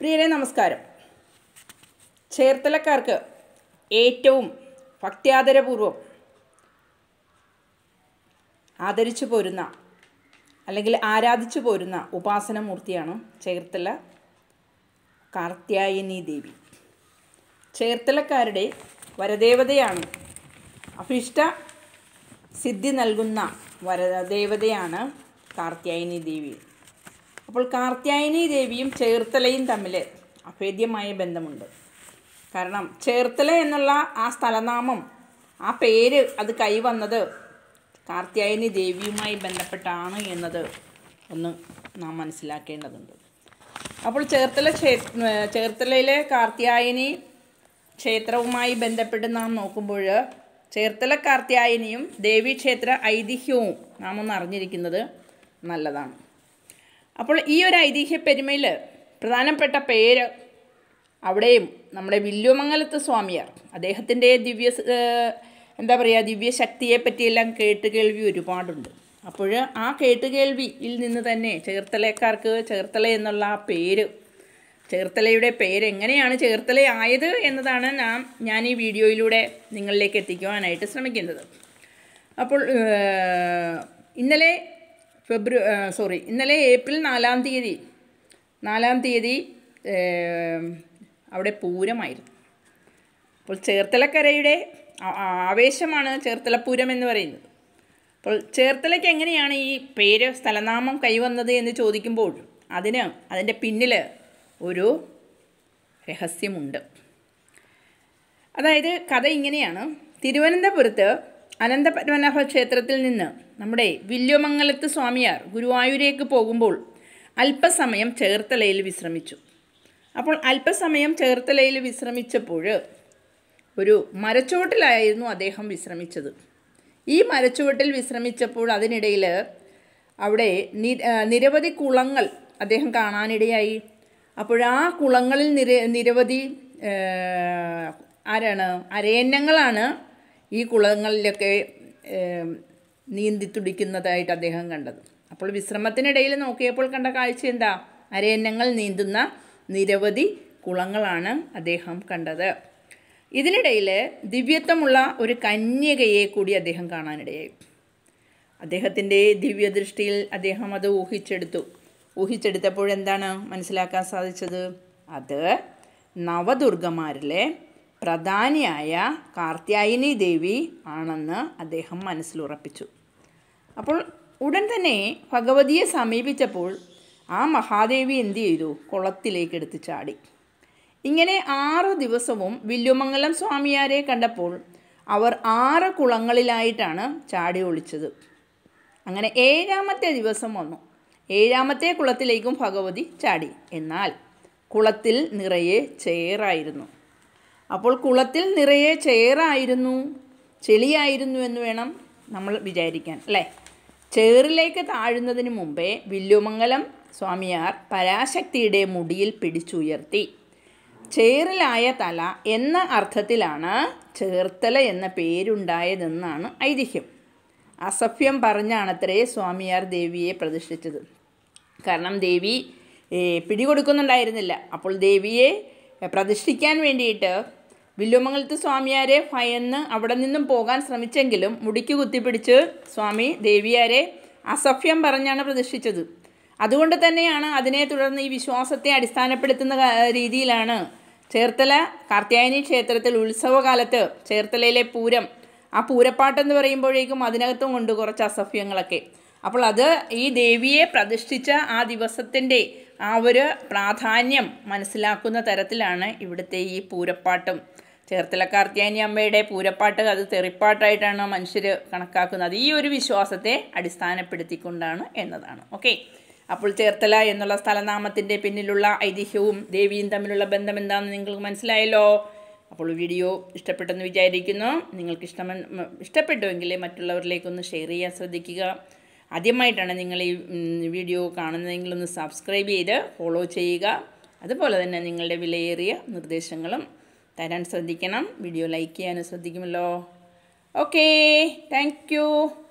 പ്രിയരെ നമസ്കാരം ചേർത്തലക്കാർക്ക് ഏറ്റവും ഭക്ത്യാദരപൂർവം ആദരിച്ചു പോരുന്ന അല്ലെങ്കിൽ ആരാധിച്ചു പോരുന്ന ഉപാസനമൂർത്തിയാണ് ചേർത്തല കാർത്യായനി ദേവി ചേർത്തലക്കാരുടെ വരദേവതയാണ് അഭിഷ്ട സിദ്ധി നൽകുന്ന വരദേവതയാണ് കാർത്യായനി ദേവി അപ്പോൾ കാർത്യായനി ദേവിയും ചേർത്തലയും തമ്മിൽ അഭേദ്യമായ ബന്ധമുണ്ട് കാരണം ചേർത്തല എന്നുള്ള ആ സ്ഥലനാമം ആ പേര് അത് കൈവന്നത് കാർത്യായനി ദേവിയുമായി ബന്ധപ്പെട്ടാണ് എന്നത് ഒന്ന് നാം മനസ്സിലാക്കേണ്ടതുണ്ട് അപ്പോൾ ചേർത്തല ക്ഷേ ചേർത്തലയിലെ കാർത്യായനി ക്ഷേത്രവുമായി ബന്ധപ്പെട്ട് നാം നോക്കുമ്പോൾ ചേർത്തല കാർത്യായനിയും ദേവീക്ഷേത്ര ഐതിഹ്യവും നാം ഒന്ന് അറിഞ്ഞിരിക്കുന്നത് നല്ലതാണ് അപ്പോൾ ഈ ഒരു ഐതിഹ്യ പെരുമയിൽ പ്രധാനപ്പെട്ട പേര് അവിടെയും നമ്മുടെ വില്ലുമംഗലത്ത് സ്വാമിയാർ അദ്ദേഹത്തിൻ്റെ ദിവ്യ എന്താ പറയുക ദിവ്യശക്തിയെ പറ്റിയെല്ലാം കേട്ടുകേൾവി ഒരുപാടുണ്ട് അപ്പോൾ ആ കേട്ടുകേൾവിയിൽ നിന്ന് തന്നെ ചേർത്തലക്കാർക്ക് ചേർത്തല എന്നുള്ള ആ പേര് ചേർത്തലയുടെ പേര് എങ്ങനെയാണ് ചേർത്തലയായത് എന്നതാണ് നാം ഞാൻ ഈ വീഡിയോയിലൂടെ നിങ്ങളിലേക്ക് എത്തിക്കുവാനായിട്ട് ശ്രമിക്കുന്നത് അപ്പോൾ ഇന്നലെ ഫെബ്രു സോറി ഇന്നലെ ഏപ്രിൽ നാലാം തീയതി നാലാം തീയതി അവിടെ പൂരമായിരുന്നു അപ്പോൾ ചേർത്തലക്കരയുടെ ആവേശമാണ് ചേർത്തലപ്പൂരം എന്ന് പറയുന്നത് അപ്പോൾ ചേർത്തലയ്ക്ക് എങ്ങനെയാണ് ഈ പേര് സ്ഥലനാമം കൈവന്നത് എന്ന് ചോദിക്കുമ്പോൾ അതിന് അതിൻ്റെ പിന്നിൽ ഒരു രഹസ്യമുണ്ട് അതായത് കഥ ഇങ്ങനെയാണ് തിരുവനന്തപുരത്ത് അനന്തപത്മനാഭ ക്ഷേത്രത്തിൽ നിന്ന് നമ്മുടെ വില്യമംഗലത്ത് സ്വാമിയാർ ഗുരുവായൂരേക്ക് പോകുമ്പോൾ അല്പസമയം ചേർത്തലയിൽ വിശ്രമിച്ചു അപ്പോൾ അല്പസമയം ചേർത്തലയിൽ വിശ്രമിച്ചപ്പോൾ ഒരു മരച്ചുവട്ടിലായിരുന്നു അദ്ദേഹം വിശ്രമിച്ചത് ഈ മരച്ചുവട്ടിൽ വിശ്രമിച്ചപ്പോൾ അതിനിടയിൽ അവിടെ നിരവധി കുളങ്ങൾ അദ്ദേഹം കാണാനിടയായി അപ്പോൾ ആ കുളങ്ങളിൽ നിര നിരവധി ആരാണ് അരയന്നങ്ങളാണ് ഈ കുളങ്ങളിലൊക്കെ നീന്തി തുടിക്കുന്നതായിട്ട് അദ്ദേഹം കണ്ടത് അപ്പോൾ വിശ്രമത്തിനിടയിൽ നോക്കിയപ്പോൾ കണ്ട കാഴ്ച എന്താ അരയന്നങ്ങൾ നീന്തുന്ന നിരവധി കുളങ്ങളാണ് അദ്ദേഹം കണ്ടത് ഇതിനിടയിൽ ദിവ്യത്വമുള്ള ഒരു കന്യകയെ കൂടി അദ്ദേഹം കാണാനിടയായി അദ്ദേഹത്തിൻ്റെ ദിവ്യദൃഷ്ടിയിൽ അദ്ദേഹം അത് ഊഹിച്ചെടുത്തു ഊഹിച്ചെടുത്തപ്പോൾ എന്താണ് മനസ്സിലാക്കാൻ സാധിച്ചത് അത് നവദുർഗമാരിലെ പ്രധാനിയായ കാർത്യായനി ദേവി ആണെന്ന് അദ്ദേഹം മനസ്സിലുറപ്പിച്ചു അപ്പോൾ ഉടൻ തന്നെ ഭഗവതിയെ സമീപിച്ചപ്പോൾ ആ മഹാദേവി എന്തു ചെയ്തു കുളത്തിലേക്ക് എടുത്ത് ചാടി ഇങ്ങനെ ആറ് ദിവസവും വില്ലുമംഗലം സ്വാമിയാരെ കണ്ടപ്പോൾ അവർ ആറ് കുളങ്ങളിലായിട്ടാണ് ചാടി ഒളിച്ചത് അങ്ങനെ ഏഴാമത്തെ ദിവസം വന്നു ഏഴാമത്തെ കുളത്തിലേക്കും ഭഗവതി ചാടി എന്നാൽ കുളത്തിൽ നിറയെ ചേറായിരുന്നു അപ്പോൾ കുളത്തിൽ നിറയെ ചേറായിരുന്നു ചെളിയായിരുന്നു എന്ന് വേണം നമ്മൾ വിചാരിക്കാൻ അല്ലേ ചേറിലേക്ക് താഴുന്നതിന് മുമ്പേ വില്ലുമംഗലം സ്വാമിയാർ പരാശക്തിയുടെ മുടിയിൽ പിടിച്ചുയർത്തി ചേറിലായ തല എന്ന അർത്ഥത്തിലാണ് ചേർത്തല എന്ന പേരുണ്ടായതെന്നാണ് ഐതിഹ്യം അസഭ്യം പറഞ്ഞാണത്രേ സ്വാമിയാർ ദേവിയെ പ്രതിഷ്ഠിച്ചത് കാരണം ദേവി പിടികൊടുക്കുന്നുണ്ടായിരുന്നില്ല അപ്പോൾ ദേവിയെ പ്രതിഷ്ഠിക്കാൻ വേണ്ടിയിട്ട് വില്ലുമംഗലത്ത് സ്വാമിയാരെ ഭയന്ന് അവിടെ നിന്നും പോകാൻ ശ്രമിച്ചെങ്കിലും മുടിക്ക് കുത്തിപ്പിടിച്ച് സ്വാമി ദേവിയാരെ അസഭ്യം പറഞ്ഞാണ് പ്രതിഷ്ഠിച്ചത് അതുകൊണ്ട് തന്നെയാണ് അതിനെ തുടർന്ന് ഈ വിശ്വാസത്തെ അടിസ്ഥാനപ്പെടുത്തുന്ന രീതിയിലാണ് ചേർത്തല കാർത്യായനി ക്ഷേത്രത്തിൽ ഉത്സവകാലത്ത് ചേർത്തലയിലെ പൂരം ആ പൂരപ്പാട്ടെന്ന് പറയുമ്പോഴേക്കും അതിനകത്തും കൊണ്ട് കുറച്ച് അസഭ്യങ്ങളൊക്കെ അപ്പോൾ അത് ഈ ദേവിയെ പ്രതിഷ്ഠിച്ച ആ ദിവസത്തിൻ്റെ ആ ഒരു പ്രാധാന്യം മനസ്സിലാക്കുന്ന തരത്തിലാണ് ഇവിടുത്തെ ഈ പൂരപ്പാട്ടും ചേർത്തല കാർത്യായനി അമ്മയുടെ പൂരപ്പാട്ട് അത് തെറിപ്പാട്ടായിട്ടാണ് മനുഷ്യർ കണക്കാക്കുന്നത് ഈ ഒരു വിശ്വാസത്തെ അടിസ്ഥാനപ്പെടുത്തിക്കൊണ്ടാണ് എന്നതാണ് ഓക്കെ അപ്പോൾ ചേർത്തല എന്നുള്ള സ്ഥലനാമത്തിൻ്റെ പിന്നിലുള്ള ഐതിഹ്യവും ദേവിയും തമ്മിലുള്ള ബന്ധം എന്താണെന്ന് നിങ്ങൾക്ക് മനസ്സിലായല്ലോ അപ്പോൾ വീഡിയോ ഇഷ്ടപ്പെട്ടെന്ന് വിചാരിക്കുന്നു നിങ്ങൾക്ക് ഇഷ്ടം ഇഷ്ടപ്പെട്ടുവെങ്കിൽ മറ്റുള്ളവരിലേക്കൊന്ന് ഷെയർ ചെയ്യാൻ ശ്രദ്ധിക്കുക ആദ്യമായിട്ടാണ് നിങ്ങൾ ഈ വീഡിയോ കാണുന്നതെങ്കിൽ ഒന്ന് സബ്സ്ക്രൈബ് ചെയ്ത് ഫോളോ ചെയ്യുക അതുപോലെ തന്നെ നിങ്ങളുടെ വിലയേറിയ നിർദ്ദേശങ്ങളും തരാൻ ശ്രദ്ധിക്കണം വീഡിയോ ലൈക്ക് ചെയ്യാനും ശ്രദ്ധിക്കുമല്ലോ ഓക്കേ താങ്ക്